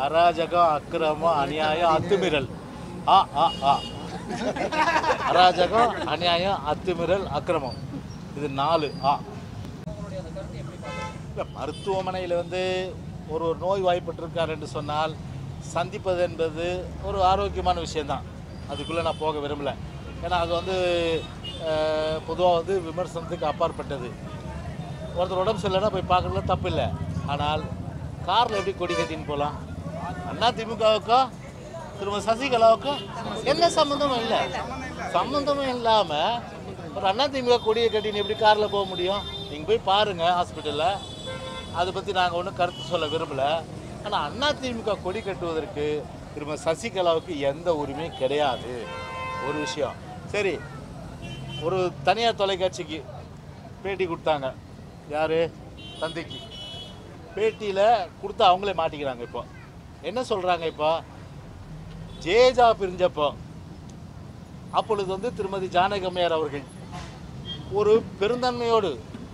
அராஜகம் அக்கிரமம் அநியாயம் அத்துமீறல் ஆ ஆ ஆ அராஜகம் அநியாயம் அத்துமீறல் அக்கிரமம் இது நாலு ஆ இல்லை மருத்துவமனையில் வந்து ஒரு ஒரு நோய் வாய்ப்பட்டிருக்கார் என்று சொன்னால் சந்திப்பது என்பது ஒரு ஆரோக்கியமான விஷயம்தான் அதுக்குள்ளே நான் போக விரும்பல ஏன்னா அது வந்து பொதுவாக வந்து விமர்சனத்துக்கு அப்பாற்பட்டது ஒருத்தர் உடம்பு சரியில்லைன்னா போய் பார்க்கறதுல தப்பு இல்லை ஆனால் காரில் எப்படி கொடி கட்டின்னு போகலாம் அண்ணா திமுகவுக்கும் திரும்ப சசிகலாவுக்கும் என்ன சம்மந்தமும் இல்லை சம்மந்தமும் இல்லாமல் ஒரு அண்ணா திமுக கொடியை கட்டின்னு எப்படி காரில் போக முடியும் நீங்கள் போய் பாருங்கள் ஹாஸ்பிட்டலில் அதை பற்றி நாங்கள் ஒன்றும் கருத்து சொல்ல விரும்பலை ஆனால் அண்ணா திமுக கொடி கட்டுவதற்கு திரும்ப சசிகலாவுக்கு எந்த உரிமையும் கிடையாது ஒரு விஷயம் சரி ஒரு தனியார் தொலைக்காட்சிக்கு பேட்டி கொடுத்தாங்க யார் தந்தைக்கு பேட்டியில் கொடுத்து அவங்களே மாட்டிக்கிறாங்க இப்போ என்ன சொல்கிறாங்க இப்போ ஜேஜா பிரிஞ்சப்போ அப்பொழுது வந்து திருமதி ஜானகம்மையார் அவர்கள் ஒரு பெருந்தன்மையோடு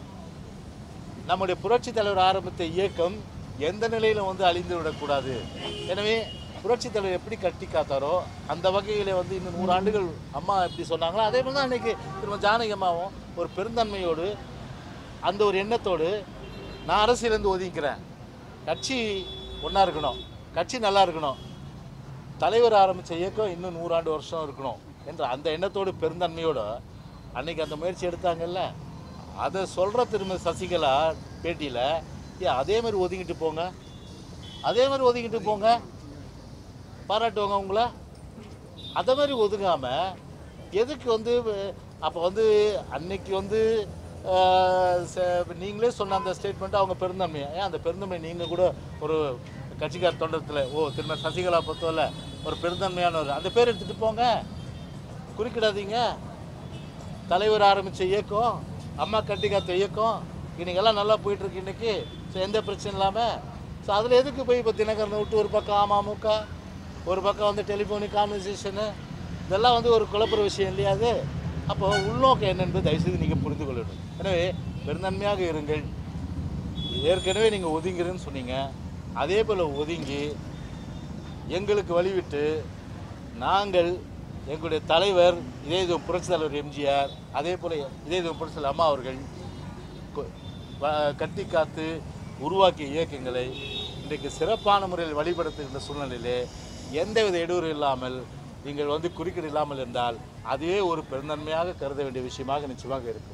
நம்முடைய புரட்சி தலைவர் ஆரம்பித்த இயக்கம் எந்த நிலையிலும் வந்து அழிந்து விடக்கூடாது எனவே புரட்சி தலைவர் எப்படி கட்டி காத்தாரோ அந்த வகையில் வந்து இன்னும் நூறு ஆண்டுகள் அம்மா எப்படி சொன்னாங்களோ அதே மாதிரி தான் அன்றைக்கி திரும்ப ஜானகி அம்மாவும் ஒரு பெருந்தன்மையோடு அந்த ஒரு எண்ணத்தோடு நான் அரசியலேருந்து ஒதுங்கிக்கிறேன் கட்சி ஒன்றா இருக்கணும் கட்சி நல்லா இருக்கணும் தலைவர் ஆரம்பித்த இயக்கம் இன்னும் நூறாண்டு வருஷம் இருக்கணும் என்ற அந்த எண்ணத்தோடு பெருந்தன்மையோடு அன்னைக்கு அந்த முயற்சி எடுத்தாங்கல்ல அதை சொல்கிற திரும்ப சசிகலா பேட்டியில் ஏன் அதே மாதிரி ஒதுங்கிட்டு போங்க அதே மாதிரி ஒதுங்கிட்டு போங்க பாராட்டுவாங்க உங்களை அதை மாதிரி ஒதுங்காமல் எதுக்கு வந்து அப்போ வந்து அன்னைக்கு வந்து ஆஹ், ச- நீங்களே சொன்ன அந்த ஸ்டேட்மெண்ட் அவங்க பெருந்தன்மை ஏன் அந்த பெருந்தன்மை நீங்கள் கூட ஒரு கட்சிக்கார தொண்டத்தில் ஓ திரும்ப சசிகலா பொறுத்தவரை ஒரு பெருந்தன்மையானவர் அந்த பேர் எடுத்துகிட்டு போங்க குறுக்கிடாதீங்க தலைவர் ஆரம்பித்த இயக்கம் அம்மா கட்டி காத்த இயக்கம் இன்னைக்கெல்லாம் நல்லா போயிட்டுருக்கு இன்னைக்கு ஸோ எந்த பிரச்சனையும் இல்லாமல் ஸோ அதில் எதுக்கு போய் இப்போ தினகரனை விட்டு ஒரு பக்கம் அமமுக ஒரு பக்கம் வந்து டெலிஃபோனிக் கான்வர்சேஷனு இதெல்லாம் வந்து ஒரு குழப்புற விஷயம் இல்லையா அது அப்போ உள்நோக்கம் என்ன என்பது தயவுசெய்து நீங்கள் புரிந்து கொள்ளணும் எனவே பெருந்தன்மையாக இருங்கள் ஏற்கனவே நீங்கள் ஒதுங்கிறேன்னு சொன்னீங்க அதே போல் ஒதுங்கி எங்களுக்கு வழிவிட்டு நாங்கள் எங்களுடைய தலைவர் இதே இது புரட்சி தலைவர் எம்ஜிஆர் அதே போல் இதே இது புரட்சி தலைவர் அம்மா அவர்கள் கொ- வ- கட்டி காத்து உருவாக்கிய இயக்கங்களை இன்றைக்கு சிறப்பான முறையில் வழிபடுத்துகின்ற சூழ்நிலையிலே எந்தவித இடையூறு இல்லாமல் நீங்கள் வந்து குறுக்கீடு இல்லாமல் இருந்தால் அதுவே ஒரு பெருந்தன்மையாக கருத வேண்டிய விஷயமாக நிச்சயமாக இருக்கும்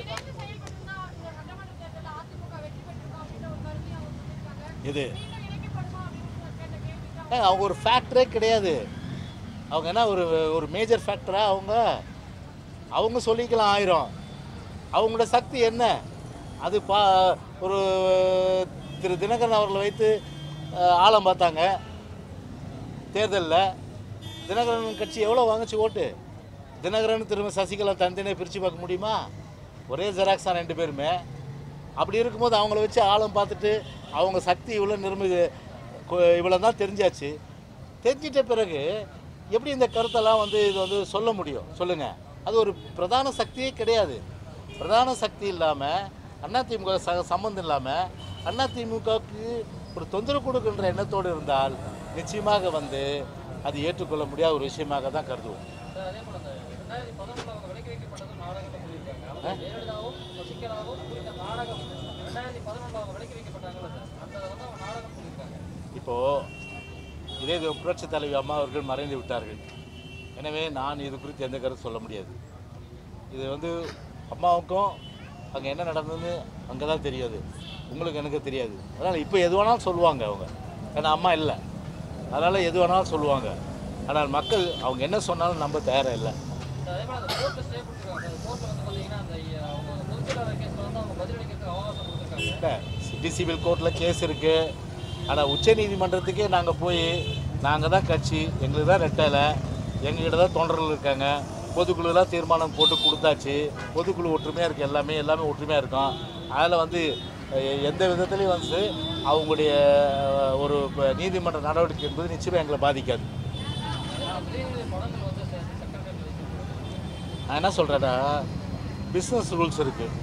இது ஏங்க, அவங்க ஒரு ஃபேக்டரே கிடையாது அவங்க என்ன ஒரு ஒரு மேஜர் ஃபேக்டரா அவங்க அவங்க சொல்லிக்கலாம் ஆயிரம் அவங்களோட சக்தி என்ன அது பா ஒரு திரு தினகரன் அவர்களை வைத்து அஹ், ஆழம் பார்த்தாங்க தேர்தலில் தினகரன் கட்சி எவ்வளோ வாங்குச்சு ஓட்டு தினகரன் திரும்ப சசிகலா தனித்தனியாக பிரித்து பார்க்க முடியுமா ஒரே ஜெராக்ஸ் தான் ரெண்டு பேருமே அப்படி இருக்கும்போது அவங்கள வச்சு ஆழம் பார்த்துட்டு அவங்க சக்தி இவ்வளோ நிரம்பி இவ்வளோ தான் தெரிஞ்சாச்சு தெரிஞ்சிட்ட பிறகு எப்படி இந்த கருத்தெல்லாம் வந்து இது வந்து சொல்ல முடியும் சொல்லுங்கள் அது ஒரு பிரதான சக்தியே கிடையாது பிரதான சக்தி இல்லாமல் அதிமுக ச சம்மந்தம் இல்லாமல் அதிமுகவுக்கு ஒரு தொந்தரவு கொடுக்கின்ற எண்ணத்தோடு இருந்தால் நிச்சயமாக வந்து அது ஏற்றுக்கொள்ள முடியாத ஒரு விஷயமாக தான் கருதுவோம் சார், அதே போல இந்த ரெண்டாயிரத்தி பதினொன்றுல அவங்க விலக்கி வைக்கப்பட்டது நாடகத்தை சொல்லியிருக்காங்க அவங்க ஜெயலலிதாவும் சசிகலாவும் இந்த நாடகம் ரெண்டாயிரத்தி பதினொன்றுல அவங்க விலக்கி வைக்கப்பட்டாங்கல்ல சார் அந்த வந்து அவங்க நாடகம் சொல்லியிருக்காங்க இப்போது இதே இது புரட்சி தலைவி அம்மா அவர்கள் மறைந்து விட்டார்கள் எனவே நான் இது குறித்து எந்த கருத்து சொல்ல முடியாது இது வந்து அம்மாவுக்கும் அங்கே என்ன நடந்ததுன்னு அங்கே தான் தெரியாது உங்களுக்கு எனக்கு தெரியாது அதனால் இப்போ எது வேணாலும் சொல்லுவாங்க அவங்க ஏன்னா அம்மா இல்லை அதனால் எது வேணாலும் சொல்லுவாங்க ஆனால் மக்கள் அவங்க என்ன சொன்னாலும் நம்ப தயாராக இல்லை சார், அதே போல அந்த கோர்ட்டில் ஸ்டே கொடுத்துருக்காங்க சார் கோர்ட்டில் வந்து பார்த்தீங்கன்னா அந்த அஹ், அவங்க பொதுச்செயலாளர் கேஸில் வந்து அவங்க பதிலளிக்கிறதுக்கு அவகாசம் கொடுத்துருக்காங்க இல்லை சிட்டி சிவில் கோர்ட்டில் கேஸ் இருக்குது ஆனால் உச்ச நீதிமன்றத்துக்கே நாங்கள் போய் நாங்கள் தான் கட்சி எங்களுக்கு தான் ரெட்டலை எங்ககிட்ட தான் தொண்டர்கள் இருக்காங்க பொதுக்குழுலாம் தீர்மானம் போட்டு கொடுத்தாச்சு பொதுக்குழு ஒற்றுமையாக இருக்குது எல்லாமே எல்லாமே ஒற்றுமையாக இருக்கும் அதில் வந்து அஹ், எந்த விதத்துலையும் வந்து அவங்களுடைய அஹ், ஒரு ப- நீதிமன்ற நடவடிக்கை என்பது நிச்சயமாக எங்களை பாதிக்காது ஆனால் உதயநிதி படங்கள் வந்து செக்ரட்டரி நான் என்ன சொல்கிறேன்னா பிஸ்னஸ் ரூல்ஸ் இருக்குது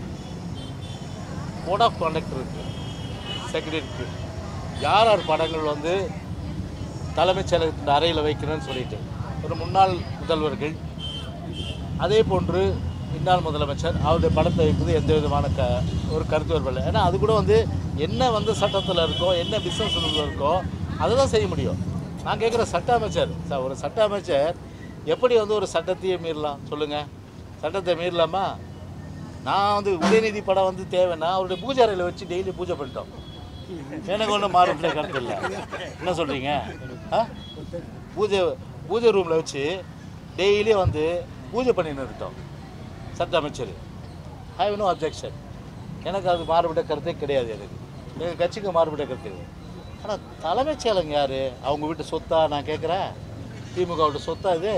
கோட் ஆஃப் கான்டக்ட் இருக்குது செக்ரட்டரி இருக்குது யார் யார் படங்கள் வந்து தலைமைச் செயலகத்தின் அறையில் வைக்கிறேன்னு சொல்லிட்டு ஒரு முன்னாள் முதல்வர்கள் அதே போன்று இன்னாள் முதலமைச்சர் அவருடைய படத்தை வைப்பது எந்த விதமான க ஒரு கருத்து வேறுபாடு ஏன்னா அது கூட வந்து என்ன வந்து சட்டத்தில் இருக்கோ என்ன பிஸ்னஸ் இருக்கோ அதை தான் செய்ய முடியும் நான் கேட்குற சட்ட அமைச்சர் சார் ஒரு சட்ட அமைச்சர் எப்படி வந்து ஒரு சட்டத்தையே மீறலாம் சொல்லுங்கள் சட்டத்தை மீறலாமா நான் வந்து உதயநிதி படம் வந்து தேவைன்னா அவருடைய பூஜை அறையில் வச்சு டெய்லி பூஜை பண்ணிட்டோம் எனக்கு ஒன்றும் மாறுபட்ட கருத்து இல்லை என்ன சொல்கிறீங்க ஆ பூஜை பூஜை ரூமில் வச்சு டெய்லி வந்து பூஜை பண்ணின்னு இருக்கோம் சட்ட அமைச்சர் ஹேவ் நோ அப்ஜெக்ஷன் எனக்கு அது மாறுபட்ட கருத்தே கிடையாது எனக்கு எங்கள் கட்சிக்கு மாறுபட்ட கருத்து இல்லை ஆனால் தலைமைச் செயலங்க யார் அவங்க வீட்டு சொத்தா நான் கேட்குறேன் திமுக வீட்டு சொத்தா இது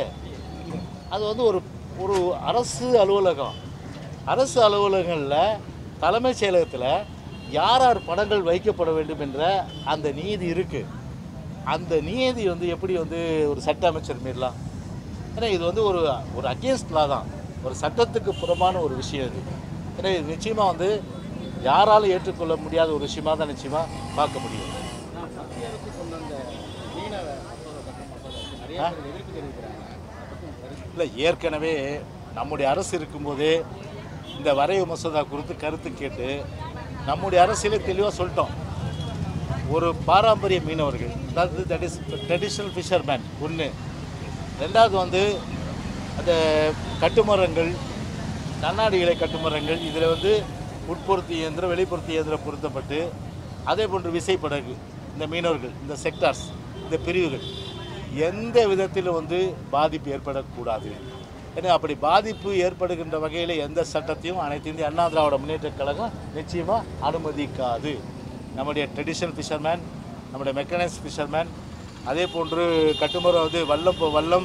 அது வந்து ஒரு ஒரு அரசு அலுவலகம் அரசு அலுவலகங்களில் தலைமைச் செயலகத்தில் யார் யார் படங்கள் வைக்கப்பட வேண்டும் என்ற அந்த நீதி இருக்குது அந்த நீதி வந்து எப்படி வந்து ஒரு சட்ட அமைச்சர் மீறலாம் ஏன்னா இது வந்து ஒரு ஒரு அகேன்ஸ்ட் லா தான் ஒரு சட்டத்துக்கு புறமான ஒரு விஷயம் இது ஏன்னா இது நிச்சயமாக வந்து யாராலும் ஏற்றுக்கொள்ள முடியாத ஒரு விஷயமா தான் நிச்சயமாக பார்க்க முடியும் நான் மத்திய அரசு சொன்ன அந்த மீனவ மசோதா சட்ட மசோதாவுக்கு நிறைய பேர் எதிர்ப்பு தெரிவிக்கிறாங்க அதை பத்தி உங்க கருத்து இல்லை ஏற்கனவே நம்முடைய அரசு இருக்கும்போதே இந்த வரைவு மசோதா குறித்து கருத்து கேட்டு நம்முடைய அரசியலே தெளிவாக சொல்லிட்டோம் ஒரு பாரம்பரிய மீனவர்கள் அதாவது தட் இஸ் ட்ரெடிஷ்னல் ஃபிஷர்மேன் ஒன்று ரெண்டாவது வந்து அந்த கட்டுமரங்கள் கண்ணாடி இலை கட்டுமரங்கள் இதில் வந்து உட்பொருத்தி இயந்திரம் வெளிப்புறத்தி இயந்திரம் பொருத்தப்பட்டு அதே போன்று விசைப்படகு இந்த மீனவர்கள் இந்த செக்டார்ஸ் இந்த பிரிவுகள் எந்த விதத்திலும் வந்து பாதிப்பு ஏற்படக்கூடாது ஏன்னா அப்படி பாதிப்பு ஏற்படுகின்ற வகையில் எந்த சட்டத்தையும் அனைத்து இந்திய அண்ணா திராவிட முன்னேற்றக் கழகம் நிச்சயமாக அனுமதிக்காது நம்முடைய ட்ரெடிஷ்னல் ஃபிஷர்மேன் நம்முடைய மெக்கனைஸ் ஃபிஷர்மேன் அதே போன்று கட்டுமரம் வந்து வல்லம் போ- வல்லம்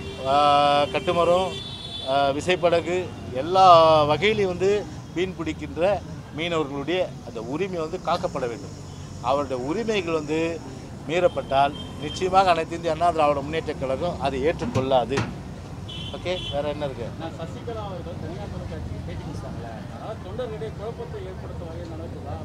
ஆஹ், கட்டுமரம் ஆஹ், விசைப்படகு எல்லா வகையிலையும் வந்து மீன் பிடிக்கின்ற மீனவர்களுடைய அந்த உரிமை வந்து காக்கப்பட வேண்டும் அவருடைய உரிமைகள் வந்து மீறப்பட்டால் நிச்சயமாக அனைத்து இந்திய அண்ணா திராவிட முன்னேற்றக் கழகம் அதை ஏற்றுக்கொள்ளாது ஓகே வேற என்ன இருக்கு நான் சசிகலா அவர்கள் தனியார் தொலைக்காட்சிக்கு பேட்டி கொடுத்தாங்களே அதாவது தொண்டர்களிடையே குழப்பத்தை ஏற்படுத்தும் வகையில் நடக்குதா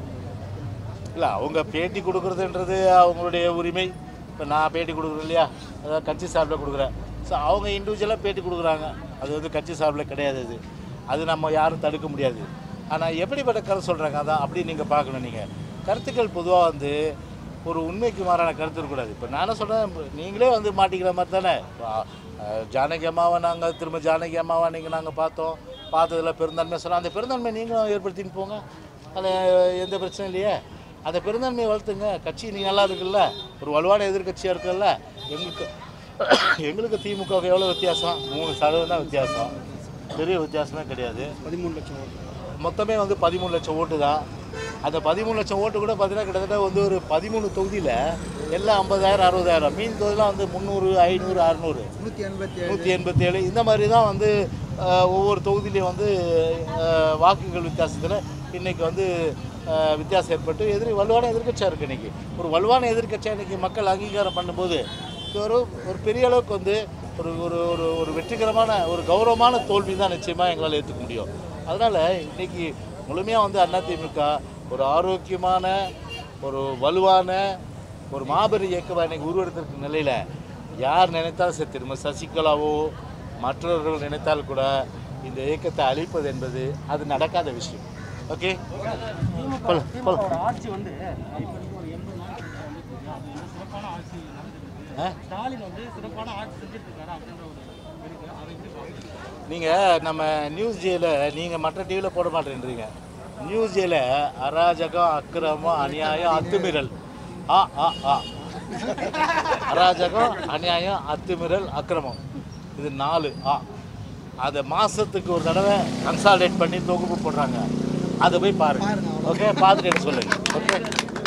இல்லை அவங்க பேட்டி கொடுக்குறதுன்றது அவங்களுடைய உரிமை இப்போ நான் பேட்டி கொடுக்குறேன் இல்லையா அதாவது கட்சி சார்பில் கொடுக்குறேன் ஸோ அவங்க இண்டிவிஜுவலாக பேட்டி கொடுக்குறாங்க அது வந்து கட்சி சார்பில் கிடையாது அது அது நம்ம யாரும் தடுக்க முடியாது ஆனால் எப்படிப்பட்ட கருத்து சொல்கிறாங்க அதான் அப்படி நீங்கள் பார்க்கணும் நீங்கள் கருத்துக்கள் பொதுவாக வந்து ஒரு உண்மைக்கு மாறான கருத்து இருக்கக்கூடாது இப்போ நானே சொல்கிறேன் நீங்களே வந்து மாட்டிக்கிற மாதிரி தானே இப்போ, அஹ், ஜானகி அம்மாவை நாங்கள் திரும்ப ஜானகி அம்மாவை நீங்கள் நாங்கள் பார்த்தோம் பார்த்ததில் பெருந்தன்மை சொன்னோம் அந்த பெருந்தன்மை நீங்களும் ஏற்படுத்தின்னு போங்க அதில் எந்த பிரச்சனையும் இல்லையே அந்த பெருந்தன்மையை வளர்த்துங்க கட்சி நீ நல்லா இருக்குல்ல ஒரு வலுவான எதிர்க்கட்சியாக இருக்குல்ல எங்களுக்கு எங்களுக்கு திமுகவுக்கு எவ்வளோ வித்தியாசம் மூணு சதவீதம் தான் வித்தியாசம் பெரிய வித்தியாசமே கிடையாது பதிமூணு லட்சம் ஓட்டு மொத்தமே வந்து பதிமூணு லட்சம் ஓட்டு தான் அந்த பதிமூணு லட்சம் ஓட்டு கூட பார்த்தீங்கன்னா கிட்டத்தட்ட வந்து ஒரு பதிமூணு தொகுதியில் எல்லாம் ஐம்பதாயிரம் அறுபதாயிரம் மீன் தொகுதிலாம் வந்து முந்நூறு ஐநூறு அறநூறு நூற்றி எண்பத்தி நூற்றி எண்பத்தி ஏழு இந்த மாதிரி தான் வந்து அஹ், ஒவ்வொரு தொகுதியிலையும் வந்து அஹ், வாக்குகள் வித்தியாசத்தில் இன்றைக்கி வந்து அஹ், வித்தியாசம் ஏற்பட்டு எதிரி வலுவான எதிர்க்கட்சியாக இருக்குது இன்றைக்கி ஒரு வலுவான எதிர்க்கட்சியாக இன்றைக்கி மக்கள் அங்கீகாரம் பண்ணும்போது இது ஒரு ஒரு பெரிய அளவுக்கு வந்து ஒரு ஒரு ஒரு ஒரு வெற்றிகரமான ஒரு கௌரவமான தோல்வி தான் நிச்சயமாக எங்களால் ஏற்றுக்க முடியும் அதனால் இன்றைக்கி முழுமையாக வந்து அதிமுக ஒரு ஆரோக்கியமான ஒரு வலுவான ஒரு மாபெரும் இயக்கமாக இன்னைக்கு உருவெடுத்திருக்க நிலையில் யார் நினைத்தாலும் சரி திரும்ப சசிகலாவோ மற்றவர்கள் நினைத்தால் கூட இந்த இயக்கத்தை அழிப்பது என்பது அது நடக்காத விஷயம் ஓகே போல போல ஆட்சி வந்து இப்போ ஒரு எண்பது நாள் வந்து சிறப்பான ஆட்சி நடந்துருக்கு ஆ ஸ்டாலின் வந்து சிறப்பான ஆட்சி செஞ்சுட்டு இருக்காரு அப்படின்ற ஒரு இருக்கு அதை எப்படி பார்க்குறீங்க நீங்கள் நம்ம நியூஸ் ஜேல நீங்கள் மற்ற டிவியில் போட மாட்டேன்றீங்க நியூஸ் ஜேல அராஜகம் அக்கிரமம் அநியாயம் அத்துமீறல் ஆ ஆ ஆ அராஜகம் அநியாயம் அத்துமீறல் அக்கிரமம் இது நாலு ஆ அதை மாதத்துக்கு ஒரு தடவை கன்சால்டேட் பண்ணி தொகுப்பு போடுறாங்க அதை போய் பாருங்க ஓகே பார்த்துட்டு எனக்கு சொல்லுங்கள் ஓகே